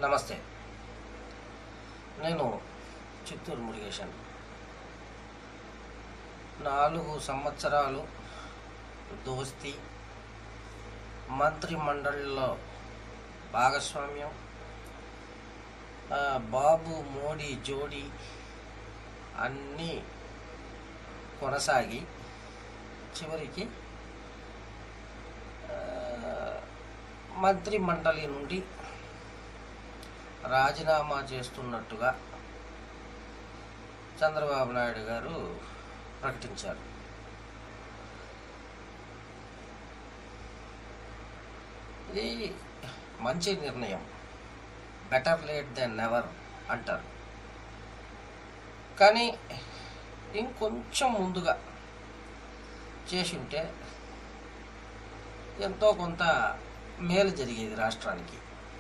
నమస్తే నేను చిత్తూరు మురుగేశన్ నాలుగు సంవత్సరాలు దోస్తి మంత్రి మండలిలో భాగస్వామ్యం ఆ, బాబు మోడీ జోడీ అన్నీ కొనసాగి చివరికి ఆ, మంత్రి మండలి నుండి రాజీనామా చేస్తున్నట్టుగా చంద్రబాబు నాయుడు గారు ప్రకటించారు ఇది మంచి నిర్ణయం బెటర్ లేట్ దెన్ నెవర్ అంటారు కానీ ఇంకొంచెం ముందుగా చేసి ఉంటే ఎంతో కొంత మేలు జరిగేది రాష్ట్రానికి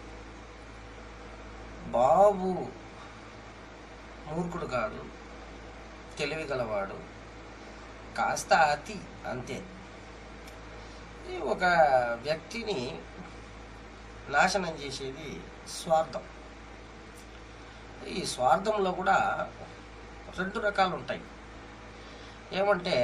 బాబు మూర్ఖుడు కాదు తెలివి గలవాడు కాస్త అతి అంతే ఈ ఒక వ్యక్తిని నాశనం చేసేది స్వార్థం ఈ స్వార్థంలో కూడా రెండు రకాలు ఉంటాయి ఏమంటే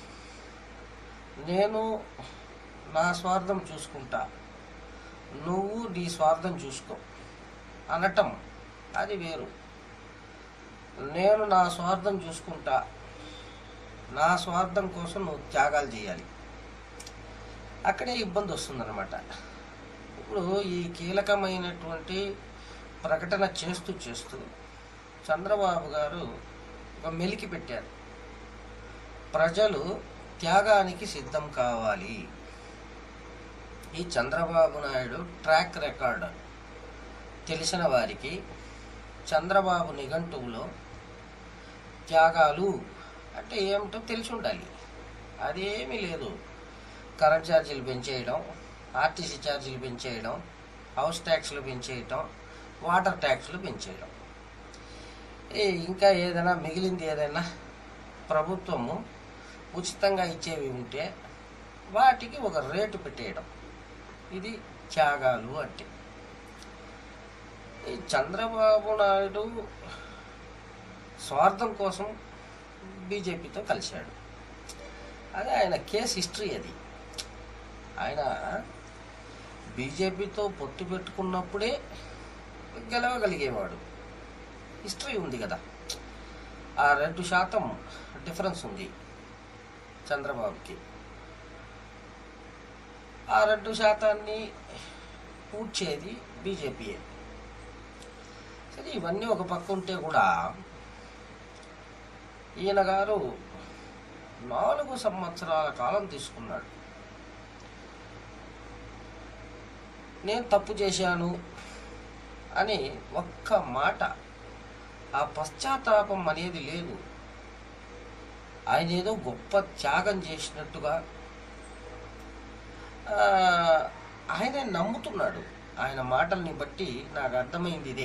నేను నా స్వార్థం చూసుకుంటా నువ్వు నీ స్వార్థం చూసుకో అనటం అది వేరు నేను నా స్వార్థం చూసుకుంటా నా స్వార్థం కోసం నువ్వు త్యాగాలు చేయాలి అక్కడే ఇబ్బంది వస్తుందన్నమాట ఇప్పుడు ఈ కీలకమైనటువంటి ప్రకటన చేస్తూ చేస్తూ చంద్రబాబు గారు ఒక మెలికి పెట్టారు ప్రజలు త్యాగానికి సిద్ధం కావాలి ఈ చంద్రబాబు నాయుడు ట్రాక్ రికార్డ్ తెలిసిన వారికి చంద్రబాబు నిఘంటువులో త్యాగాలు అంటే ఏమిటో తెలిసి ఉండాలి అదేమీ లేదు కరెంట్ ఛార్జీలు పెంచేయడం ఆర్టీసీ ఛార్జీలు పెంచేయడం హౌస్ ట్యాక్స్లు పెంచేయడం వాటర్ ట్యాక్స్లు పెంచేయడం ఏ ఇంకా ఏదైనా మిగిలింది ఏదైనా ప్రభుత్వము ఉచితంగా ఇచ్చేవి ఉంటే వాటికి ఒక రేటు పెట్టేయడం ఇది త్యాగాలు అంటే ఈ చంద్రబాబు నాయుడు స్వార్థం కోసం బీజేపీతో కలిశాడు అదే ఆయన కేస్ హిస్టరీ అది ఆయన బీజేపీతో పొత్తు పెట్టుకున్నప్పుడే గెలవగలిగేవాడు హిస్టరీ ఉంది కదా ఆ రెండు శాతం డిఫరెన్స్ ఉంది చంద్రబాబుకి ఆ రెండు శాతాన్ని పూడ్చేది బీజేపీయే సరే ఇవన్నీ ఒక పక్క ఉంటే కూడా ఈయన గారు నాలుగు సంవత్సరాల కాలం తీసుకున్నాడు నేను తప్పు చేశాను అని ఒక్క మాట ఆ పశ్చాత్తాపం అనేది లేదు ఆయన ఏదో గొప్ప త్యాగం చేసినట్టుగా ఆ, ఆయనే నమ్ముతున్నాడు ఆయన మాటల్ని బట్టి నాకు అర్థమైంది ఇదే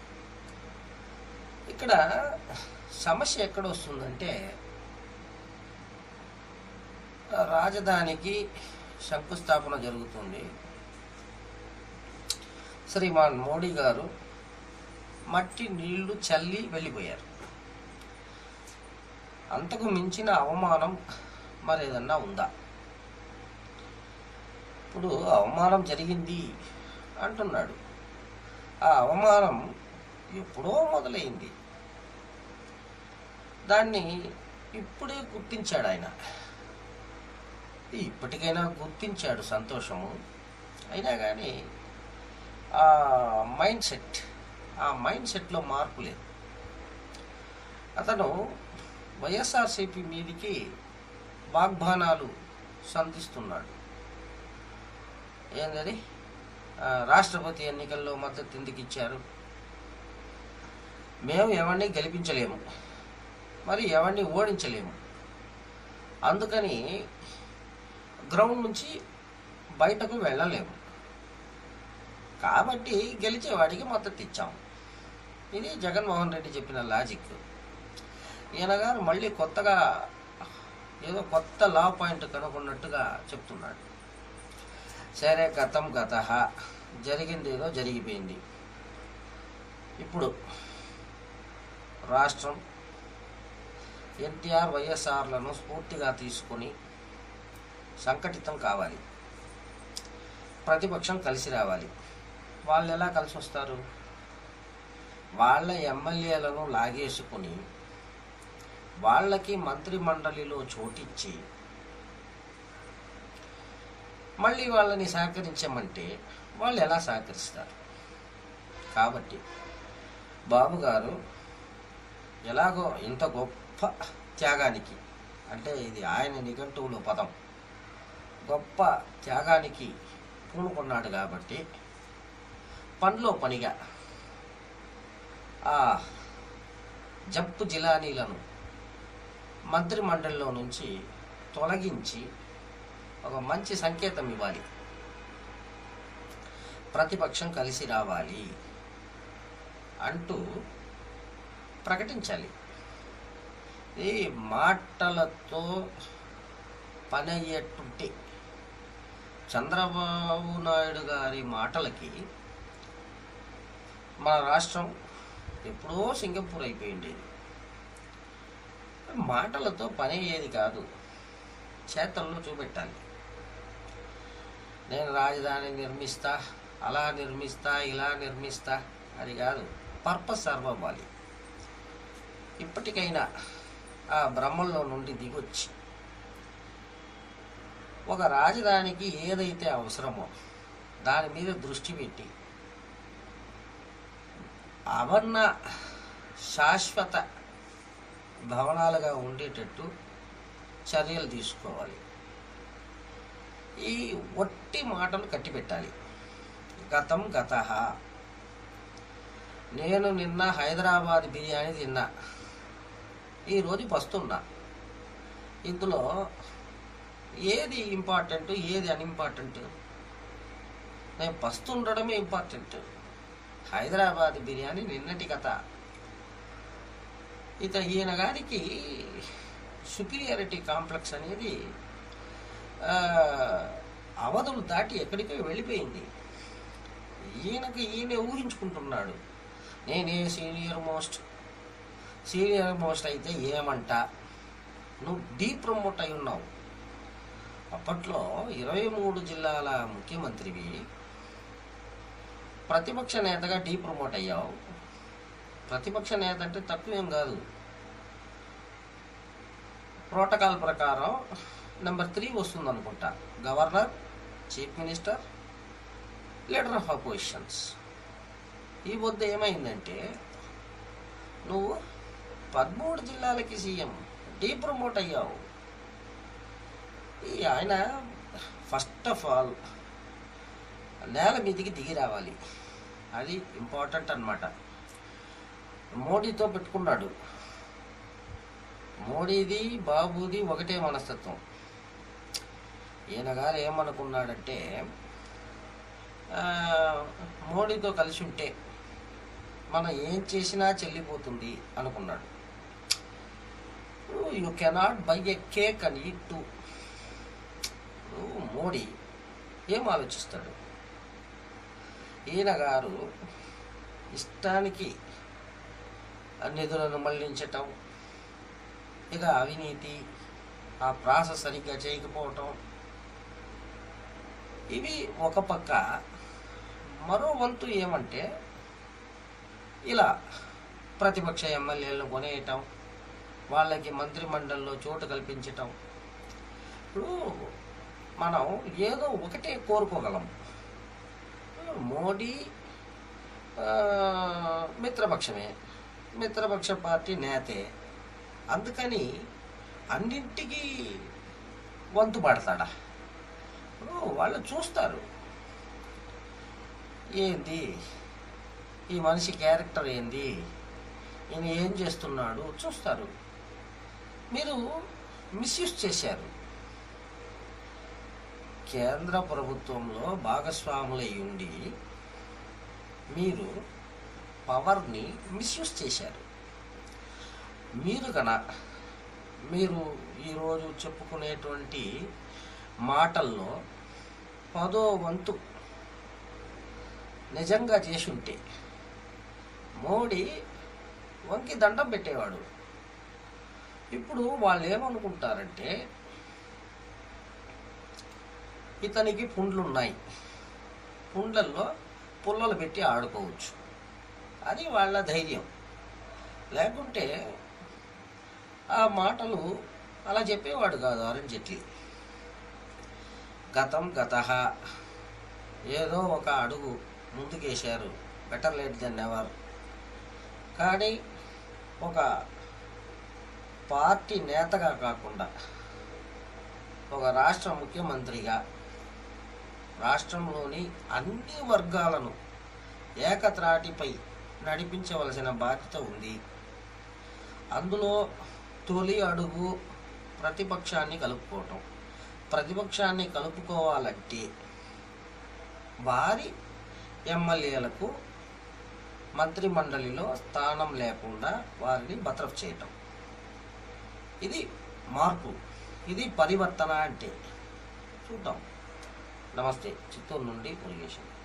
ఇక్కడ సమస్య ఎక్కడ వస్తుందంటే రాజధానికి శంకుస్థాపన జరుగుతుంది శ్రీమాన్ మోడీ గారు మట్టి నీళ్లు చల్లి వెళ్ళిపోయారు అంతకు మించిన అవమానం మరేదన్నా ఉందా ఇప్పుడు అవమానం జరిగింది అంటున్నాడు ఆ అవమానం ఎప్పుడో మొదలైంది దాన్ని ఇప్పుడే గుర్తించాడు ఆయన ఇప్పటికైనా గుర్తించాడు సంతోషము అయినా కానీ ఆ మైండ్ సెట్ ఆ మైండ్ సెట్లో మార్పు లేదు అతను వైఎస్ఆర్సీపీ మీదికి వాగ్బానాలు సంధిస్తున్నాడు ఏంటది ఆ, రాష్ట్రపతి ఎన్నికల్లో మద్దతు ఎందుకు ఇచ్చారు మేము ఎవరిని గెలిపించలేము మరి ఎవరిని ఓడించలేము అందుకని గ్రౌండ్ నుంచి బయటకు వెళ్ళలేము కాబట్టి గెలిచేవాడికి మద్దతు ఇచ్చాం ఇది జగన్మోహన్ రెడ్డి చెప్పిన లాజిక్ ఈయన గారు మళ్ళీ కొత్తగా ఏదో కొత్త లా పాయింట్ కనుగొన్నట్టుగా చెప్తున్నాడు సరే గతం గత జరిగింది ఏదో జరిగిపోయింది ఇప్పుడు రాష్ట్రం ఎన్టీఆర్ వైఎస్ఆర్లను స్ఫూర్తిగా తీసుకొని సంఘటితం కావాలి ప్రతిపక్షం కలిసి రావాలి వాళ్ళు ఎలా కలిసి వస్తారు వాళ్ళ ఎమ్మెల్యేలను లాగేసుకుని వాళ్ళకి మంత్రి మండలిలో చోటిచ్చి మళ్ళీ వాళ్ళని సహకరించమంటే వాళ్ళు ఎలా సహకరిస్తారు కాబట్టి బాబు గారు ఎలాగో ఇంత గొప్ప త్యాగానికి అంటే ఇది ఆయన నిఘంటువులో పదం గొప్ప త్యాగానికి పూనుకున్నాడు కాబట్టి పనిలో పనిగా ఆ జప్పు జిలానీలను మంత్రి మండలిలో నుంచి తొలగించి ఒక మంచి సంకేతం ఇవ్వాలి ప్రతిపక్షం కలిసి రావాలి అంటూ ప్రకటించాలి ఈ మాటలతో పని అయ్యేటువంటి చంద్రబాబు నాయుడు గారి మాటలకి మన రాష్ట్రం ఎప్పుడో సింగపూర్ అయిపోయింది మాటలతో పని అయ్యేది కాదు చేతల్లో చూపెట్టాలి నేను రాజధాని నిర్మిస్తా అలా నిర్మిస్తా ఇలా నిర్మిస్తా అది కాదు పర్పస్ సర్వ్ అవ్వాలి ఇప్పటికైనా ఆ బ్రహ్మంలో నుండి దిగొచ్చి ఒక రాజధానికి ఏదైతే అవసరమో దాని మీద దృష్టి పెట్టి అవన్న శాశ్వత భవనాలుగా ఉండేటట్టు చర్యలు తీసుకోవాలి ఈ ఒట్టి మాటలు కట్టిపెట్టాలి గతం గత నేను నిన్న హైదరాబాద్ బిర్యానీ తిన్నా ఈరోజు పస్తున్నా ఇందులో ఏది ఇంపార్టెంట్ ఏది అన్ఇంపార్టెంట్ నేను పస్తుండడమే ఇంపార్టెంట్ హైదరాబాద్ బిర్యానీ నిన్నటి కథ ఇత ఈయన గారికి సుపీరియారిటీ కాంప్లెక్స్ అనేది ఆ, అవధులు దాటి ఎక్కడికో వెళ్ళిపోయింది ఈయనకి ఈయన ఊహించుకుంటున్నాడు నేనే సీనియర్ మోస్ట్ సీనియర్ మోస్ట్ అయితే ఏమంట నువ్వు డీ ప్రమోట్ అయి ఉన్నావు అప్పట్లో ఇరవై మూడు జిల్లాల ముఖ్యమంత్రివి ప్రతిపక్ష నేతగా డీ ప్రమోట్ అయ్యావు ప్రతిపక్ష నేత అంటే తక్కువేం కాదు ప్రోటోకాల్ ప్రకారం నెంబర్ త్రీ వస్తుంది అనుకుంటా governor chief minister leader of oppositions ఈ పొద్దు ఏమైందంటే నువ్వు పదమూడు జిల్లాలకి సీఎం డీ ప్రమోట్ అయ్యావు ఈ ఆయన ఫస్ట్ ఆఫ్ ఆల్ నేల మీదికి దిగి రావాలి అది ఇంపార్టెంట్ అన్నమాట మోడీతో పెట్టుకున్నాడు మోడీది బాబుది ఒకటే మనస్తత్వం ఈయన గారు ఏమనుకున్నాడంటే ఆ, మోడీతో కలిసి ఉంటే మనం ఏం చేసినా చెల్లిపోతుంది అనుకున్నాడు you cannot buy a cake అని ఈట్ టు మోడీ ఏం ఆలోచిస్తాడు ఈయన గారు ఇష్టానికి నిధులను మళ్లించటం ఇక అవినీతి ఆ ప్రాసెస్ సరిగ్గా చేయకపోవటం ఇవి ఒక పక్క మరో వంతు ఏమంటే ఇలా ప్రతిపక్ష ఎమ్మెల్యేలను కొనేయటం వాళ్ళకి మంత్రిమండలిలో చోటు కల్పించటం ఇప్పుడు మనం ఏదో ఒకటే కోరుకోగలం మోడీ ఆ, మిత్రపక్షమే మిత్రపక్ష పార్టీ నేతే అందుకని అన్నింటికీ వంతు పడతాడా ఇప్పుడు వాళ్ళు చూస్తారు ఏంది ఈ మనిషి క్యారెక్టర్ ఏంది ఈయన ఏం చేస్తున్నాడు చూస్తారు మీరు మిస్యూజ్ చేశారు కేంద్ర ప్రభుత్వంలో భాగస్వాములై ఉండి మీరు పవర్ని మిస్యూజ్ చేశారు మీరు కన మీరు ఈరోజు చెప్పుకునేటువంటి మాటల్లో పదో వంతు నిజంగా చేసుంటే మోడీ వంకి దండం పెట్టేవాడు ఇప్పుడు వాళ్ళు ఏమనుకుంటారంటే ఇతనికి పుండ్లు ఉన్నాయి పుండ్లల్లో పుల్లలు పెట్టి ఆడుకోవచ్చు అది వాళ్ళ ధైర్యం లేకుంటే ఆ మాటలు అలా చెప్పేవాడు కాదు అరుణ్ జైట్లీ గతం గత ఏదో ఒక అడుగు ముందుకేశారు బెటర్ లేట్ దెన్ ఎవర్ కానీ ఒక పార్టీ నేతగా కాకుండా ఒక రాష్ట్ర ముఖ్యమంత్రిగా రాష్ట్రంలోని అన్ని వర్గాలను ఏకత్రాటిపై నడిపించవలసిన బాధ్యత ఉంది అందులో తొలి అడుగు ప్రతిపక్షాన్ని కలుపుకోవటం ప్రతిపక్షాన్ని కలుపుకోవాలంటే వారి ఎమ్మెల్యేలకు మంత్రిమండలిలో స్థానం లేకుండా వారిని బతరఫ్ చేయటం ఇది మార్పు ఇది పరివర్తన అంటే చూద్దాం నమస్తే చిత్తూరు నుండి మురుగేశం